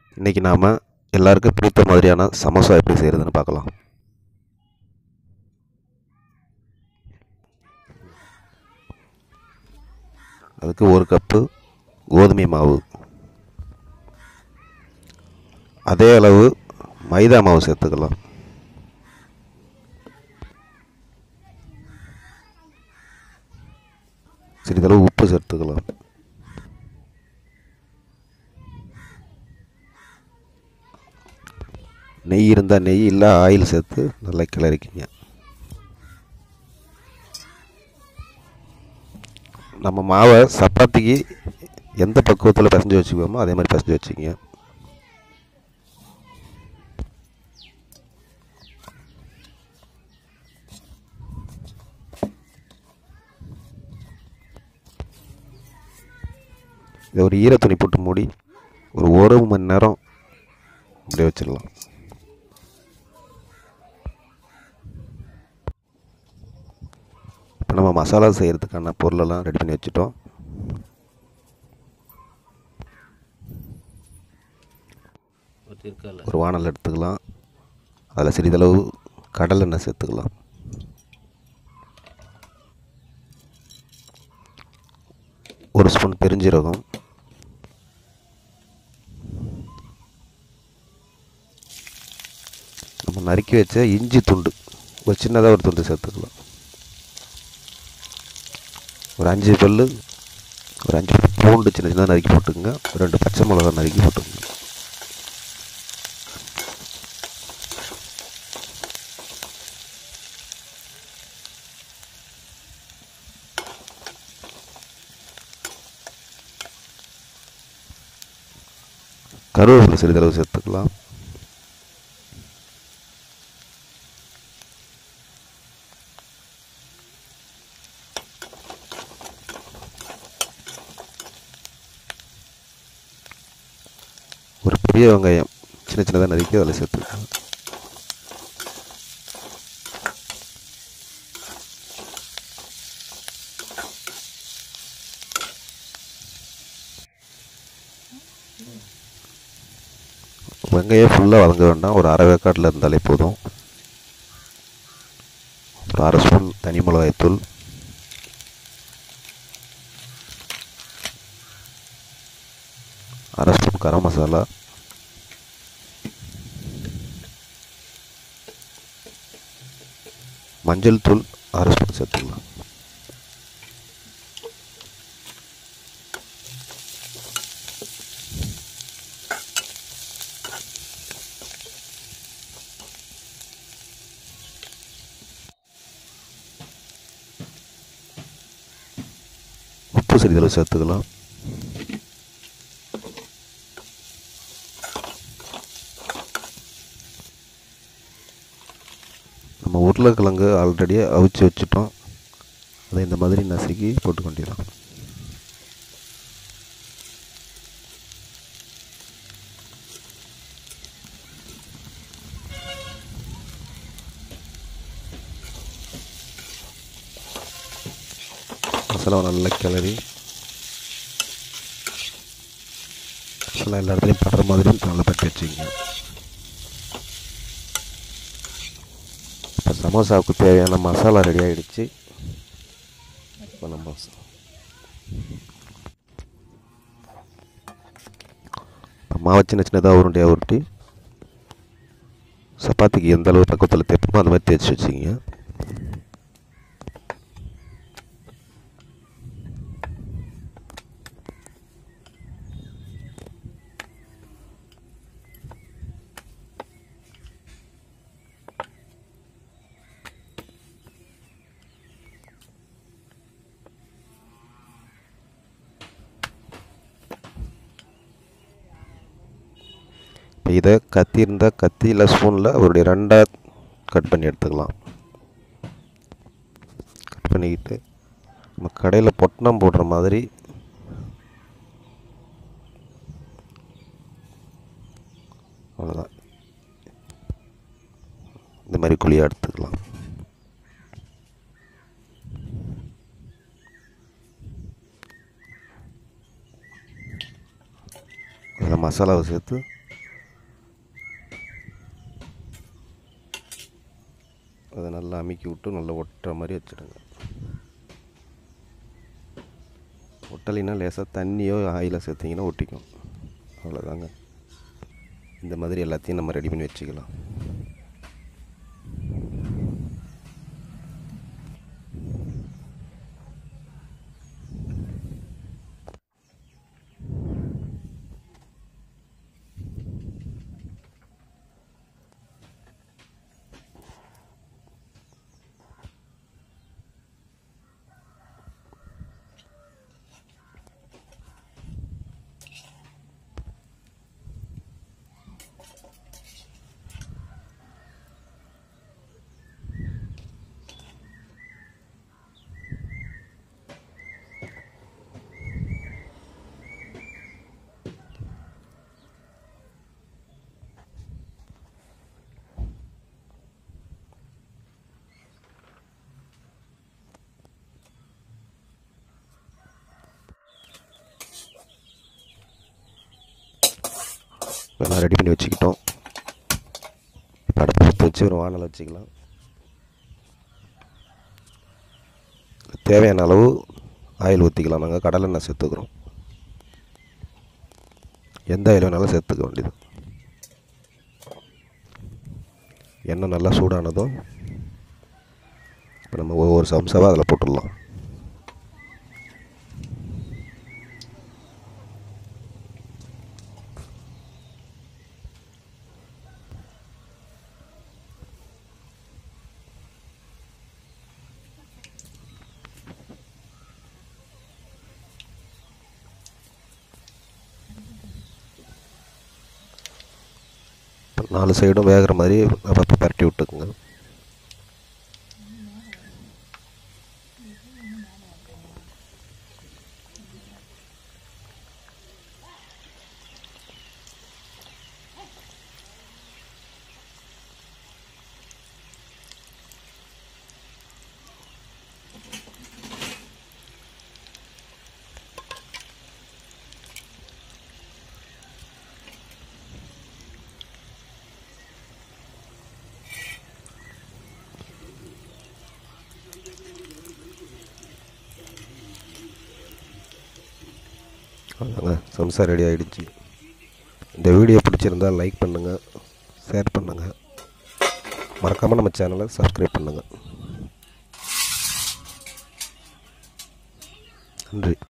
இன்றைக்கி நாம் எல்லாருக்கும் பிடித்த மாதிரியான சமோசா எப்படி செய்கிறதுன்னு பார்க்கலாம் அதுக்கு ஒரு கப்பு கோதுமை மாவு அதே அளவு மைதா மாவு சேர்த்துக்கலாம் சிறிதளவு உப்பு சேர்த்துக்கலாம் நெய் இருந்தால் நெய் இல்லை ஆயில் சேர்த்து நல்லா கிளறிக்கிங்க நம்ம மாவை சப்பாத்திக்கு எந்த பக்குவத்தில் பிசைஞ்சு வச்சுக்குவோமோ அதே மாதிரி பிசைஞ்சு வச்சுக்கிங்க இதை ஒரு ஈர துணி போட்டு மூடி ஒரு ஒரு மணி நேரம் அப்படியே வச்சிடலாம் இப்போ நம்ம மசாலா செய்கிறதுக்கான பொருளெல்லாம் ரெடி பண்ணி வச்சுட்டோம் ஒரு வானல் எடுத்துக்கலாம் அதில் சிறிதளவு கடலெண்ணெய் சேர்த்துக்கலாம் ஒரு ஸ்பூன் பெருஞ்சீரகம் நம்ம நறுக்கி வச்ச இஞ்சி துண்டு ஒரு சின்னதாக ஒரு துண்டு சேர்த்துக்கலாம் ஒரு அஞ்சு பல் ஒரு அஞ்சு பூண்டு சின்ன சின்னதாக நறுக்கி போட்டுக்கோங்க ஒரு ரெண்டு பச்சை மிளகா நறுக்கி போட்டுக்கோங்க கருவேப்பிலை சிறிதளவு சேர்த்துக்கலாம் ஒரு பெரிய வெங்காயம் சின்ன சின்னதாக நறுக்கி அதில் சேர்த்துக்கலாம் வெங்காயம் ஃபுல்லாக வதங்க வேண்டாம் ஒரு அரை வேக்காட்டில் இருந்தாலே போதும் ஒரு அரை ஸ்பூன் தனி மிளகாய்த்தூள் அரை ஸ்பூன் கரம் மசாலா மஞ்சள் தூள் அரை ஸ்பூன் சேர்த்துக்கலாம் உப்பு சிறிதளவு சேர்த்துக்கலாம் நம்ம உருளைக்கிழங்கு ஆல்ரெடி அவிச்சு வச்சுட்டோம் அதை இந்த மாதிரி நசுக்கி போட்டு கொண்டிடலாம் மசாலாவை நல்லா கிளறி மசாலா எல்லா இடத்துலையும் படுற மாதிரி நல்லா பட்டி வச்சுக்கோங்க இப்போ சமோசாவுக்கு தேவையான மசாலா ரெடி ஆகிடுச்சு இப்போ நம்ம மாவை சின்ன சின்னதாக உருண்டையாக உருட்டி சப்பாத்திக்கு எந்த அளவு பக்கத்தில் தேய்ப்போமோ அந்த மாதிரி தேய்ச்சி வச்சுக்கிங்க இப்போ இதை கத்தி இருந்தால் கத்தி இல்லை ஸ்பூனில் அவருடைய ரெண்டாக கட் பண்ணி எடுத்துக்கலாம் கட் பண்ணிக்கிட்டு நம்ம கடையில் பொட்டணம் போடுற மாதிரி அவ்வளோதான் இந்த மாதிரி குழியாக எடுத்துக்கலாம் அதில் மசாலாவை சேர்த்து நல்லா அமுக்கி விட்டு நல்லா ஒட்டுற மாதிரி வச்சுடுங்க ஒட்டலைன்னா லேசாக தண்ணியோ ஆயிலோ சேர்த்திங்கன்னா ஒட்டிக்கும் அவ்வளோதாங்க இந்த மாதிரி எல்லாத்தையும் நம்ம ரெடி பண்ணி வச்சுக்கலாம் எல்லாம் ரெடி பண்ணி வச்சுக்கிட்டோம் இப்போ அடுப்பு பற்ற வச்சு ஒரு வானல் வச்சுக்கலாம் தேவையான அளவு ஆயில் ஊற்றிக்கலாம் நாங்கள் கடலெண்ணெய் சேர்த்துக்கிறோம் எந்த ஆயில் வேணாலும் சேர்த்துக்க வேண்டியது எண்ணெய் நல்லா சூடானதும் இப்போ நம்ம ஒவ்வொரு சம்சாவாக அதில் போட்டுடலாம் நாலு சைடும் வேகிற மாதிரி அப்பப்போ பரட்டி விட்டுக்குங்க அவ்வளோதாங்க சம்சா ரெடி ஆகிடுச்சு இந்த வீடியோ பிடிச்சிருந்தால் லைக் பண்ணுங்கள் ஷேர் பண்ணுங்கள் மறக்காமல் நம்ம சேனலை சப்ஸ்கிரைப் பண்ணுங்கள் நன்றி